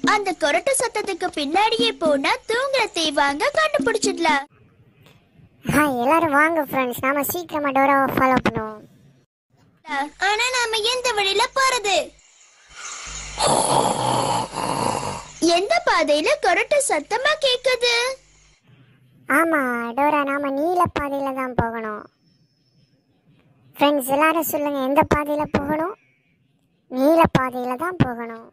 அந்த கொரட்டு சத்தத்துக்கு பின்னாடியே போனா தூங்குற தேவாங்க கண்டுபிடிச்சிடலாம் ஹாய் எல்லாரும் வாங்க ஃப்ரெண்ட்ஸ் நாம சீக்கிரமா டோராவை ஃபாலோ பண்ணுவோம் ஆனா நாம எந்த வழியில போறது எந்த பாதையில கொரட்டு சத்தமா கேக்குது ஆமா டோரா நாம நீல பாதையில தான் போகணும் ஃப்ரெண்ட்ஸ் எல்லாரும் சொல்லுங்க எந்த பாதையில போகணும் நீல பாதையில தான் போகணும்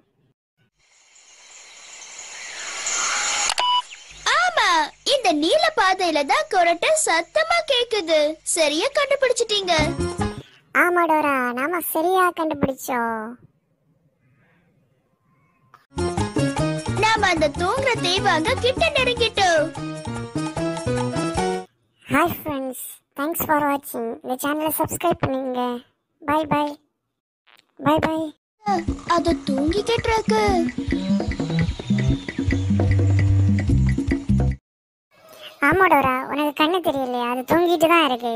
ஆமா இந்த நீல பாதையில தான் கொரட்டு சத்தமா கேக்குது சரியா கண்டுபிடிச்சிட்டீங்க ஆமா டோரா நாம சரியா கண்டுபிடிச்சோம் நாம அந்த தூங்குற தேவாங்க கிட்ட நெருங்கிட்டோம் ஹாய் ஃப்ரெண்ட்ஸ் தேங்க்ஸ் ஃபார் வாட்சிங் இந்த சேனலை சப்ஸ்கிரைப் பண்ணுங்க பை பை பை பை அது தூங்கிக்கிட்டு இருக்கு ஆமா டோரா உனக்கு கண்ணு தெரியலையா அது தூங்கிட்டு தான் இருக்கு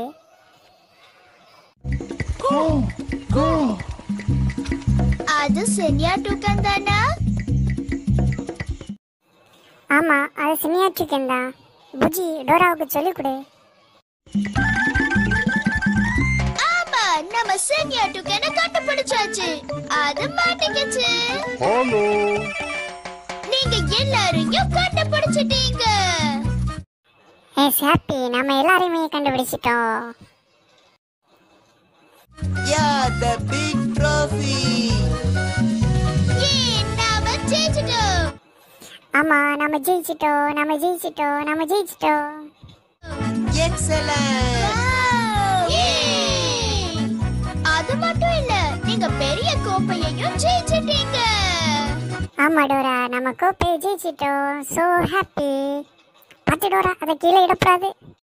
அது சென்யா டூக்கன் தானா ஆமா அது சினியா சிக்கன் தான் புஜி டோராவுக்கு சொல்லிக் கொடு ஆமா நம்ம சென்யா டூக்கனை கண்டுபிடிச்சாச்சு அது மாட்டிக்கிச்சு ஹலோ நீங்க எல்லாரையும் கண்டுபிடிச்சிட்டீங்க ஏஸ் ஹாப்பி நம்ம எல்லாரையுமே கண்டுபிடிச்சிட்டோம் Yeah, the big trophy. ஏ நாம ஜெயிச்சிட்டோம் ஆமா நம்ம ஜெயிச்சிட்டோம் நம்ம ஜெயிச்சிட்டோம் நம்ம ஜெயிச்சிட்டோம் Excellent. ஏ! அது மட்டும் இல்ல நீங்க பெரிய கோப்பையையும் ஜெயிச்சிட்டீங்க ஆமா டோரா நம்ம கோப்பையை ஜெயிச்சிட்டோம் ஸோ ஹாப்பி பார்த்து டோரா அதை கீழே இடப்படாது